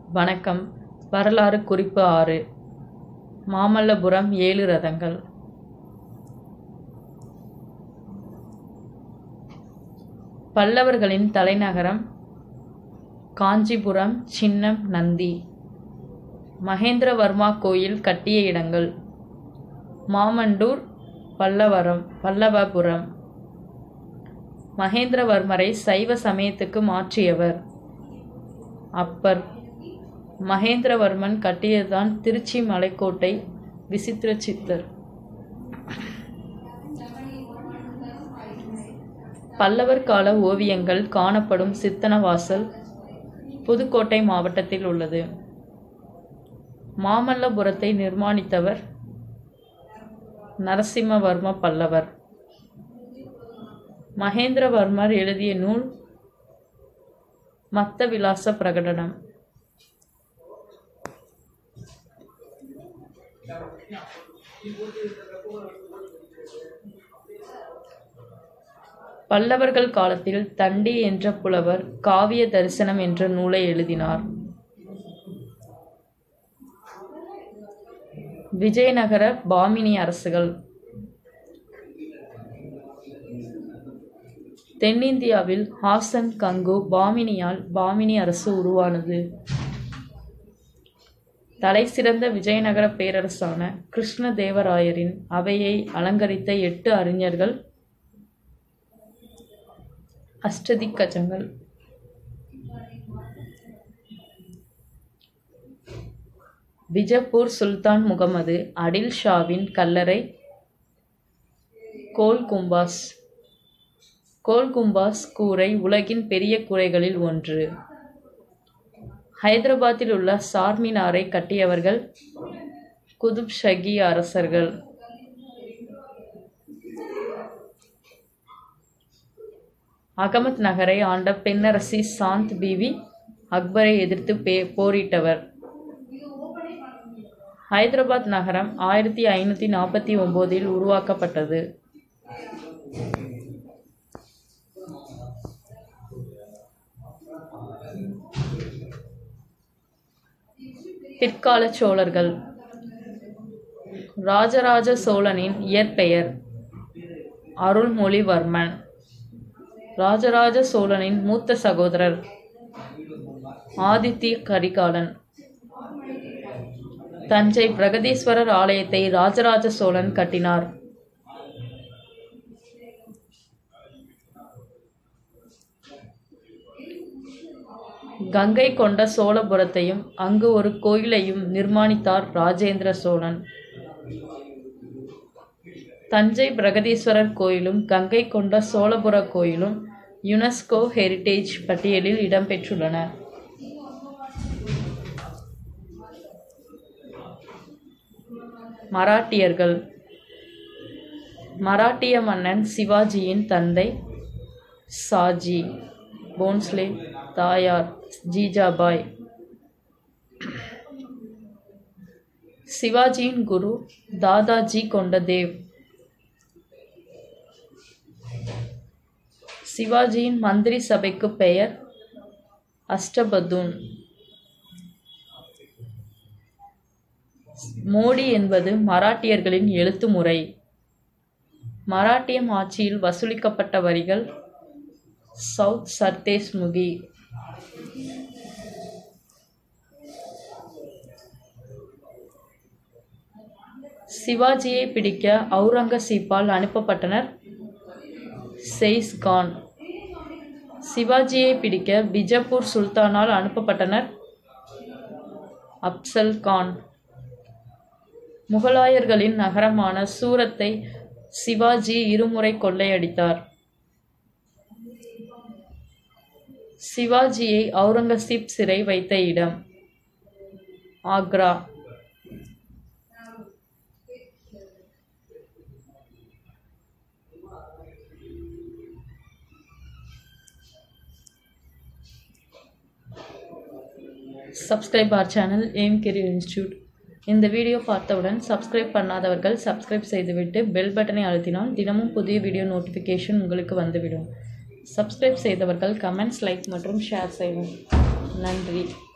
வணக்கம் வரலாறு குறிப்பு ஆறு மாமல்லபுரம் ஏழு ரதங்கள் பல்லவர்களின் தலைநகரம் காஞ்சிபுரம் சின்னம் நந்தி மகேந்திரவர்மா கோயில் கட்டிய இடங்கள் மாமண்டூர் பல்லவரம் பல்லவபுரம் மகேந்திரவர்மரை சைவ சமயத்துக்கு மாற்றியவர் அப்பர் மகேந்திரவர்மன் கட்டியதுதான் திருச்சி மலைக்கோட்டை விசித்திர சித்தர் பல்லவர் கால ஓவியங்கள் காணப்படும் சித்தனவாசல் புதுக்கோட்டை மாவட்டத்தில் உள்ளது மாமல்லபுரத்தை நிர்மாணித்தவர் நரசிம்மவர்ம பல்லவர் மகேந்திரவர்மர் எழுதிய நூல் மத்த விலாச பிரகடனம் பல்லவர்கள் காலத்தில் தண்டி என்ற புலவர் காவிய தரிசனம் என்ற நூலை எழுதினார் விஜயநகர பாமினி அரசுகள் தென்னிந்தியாவில் ஹாசன் கங்கு பாமினியால் பாமினி அரசு உருவானது தலைசிறந்த விஜயநகர பேரரசான கிருஷ்ணதேவராயரின் அவையை அலங்கரித்த எட்டு அறிஞர்கள் அஷ்டதிக்கஜங்கள் விஜப்பூர் சுல்தான் முகமது அடில் ஷாவின் கல்லறை கோல் கும்பாஸ் கோல் கும்பாஸ் கூரை உலகின் பெரிய கூரைகளில் ஒன்று ஹைதராபாத்தில் உள்ள சார்மினாரை கட்டியவர்கள் குதுப் ஷகி அரசர்கள் அகமத் நகரை ஆண்ட பெண்ணரசி சாந்த் பீவி அக்பரை எதிர்த்து பே போரிட்டவர் ஹைதராபாத் நகரம் ஆயிரத்தி ஐநூற்றி நாற்பத்தி ஒம்போதில் உருவாக்கப்பட்டது பிற்கால சோழர்கள் ராஜராஜ சோழனின் இயற்பெயர் அருள்மொழிவர்மன் ராஜராஜ சோழனின் மூத்த சகோதரர் ஆதித்ய கரிகாலன் தஞ்சை பிரகதீஸ்வரர் ஆலயத்தை ராஜராஜ சோழன் கட்டினார் கங்கை கொண்ட சோழபுரத்தையும் அங்கு ஒரு கோயிலையும் நிர்மாணித்தார் ராஜேந்திர சோழன் தஞ்சை பிரகதீஸ்வரர் கோயிலும் கங்கை கொண்ட சோழபுர கோயிலும் யுனெஸ்கோ ஹெரிட்டேஜ் பட்டியலில் இடம்பெற்றுள்ளன மராட்டியர்கள் மராட்டிய மன்னன் சிவாஜியின் தந்தை சாஜி போன்ஸ்லே தாயார் ஜீஜாபாய் சிவாஜியின் குரு தாதாஜி கொண்டதேவ் சிவாஜியின் மந்திரி சபைக்கு பெயர் அஷ்டபதுன் மோடி என்பது மராட்டியர்களின் எழுத்து முறை மராட்டியம் ஆட்சியில் வசூலிக்கப்பட்ட வரிகள் சவுத் சர்தேஸ் முகி சிவாஜியை பிடிக்க அவுரங்கசீப்பால் அனுப்பப்பட்டனர் செய்ஸ்கான் சிவாஜியை பிடிக்க பிஜப்பூர் சுல்தானால் அனுப்பப்பட்டனர் அப்சல் கான் முகலாயர்களின் நகரமான சூரத்தை சிவாஜி இருமுறை கொள்ளையடித்தார் சிவாஜியை அவுரங்கசீப் சிறை வைத்த இடம் Agra subscribe our channel aim career institute இந்த வீடியோ பார்த்தவுடன் சப்ஸ்கிரைப் பண்ணாதவர்கள் சப்ஸ்கிரைப் செய்துவிட்டு பெல் பட்டனை அழுத்தினால் தினமும் புதிய வீடியோ நோட்டிஃபிகேஷன் உங்களுக்கு வந்துவிடும் சப்ஸ்கிரைப் செய்தவர்கள் கமெண்ட்ஸ் லைக் மற்றும் ஷேர் செய்வோம் நன்றி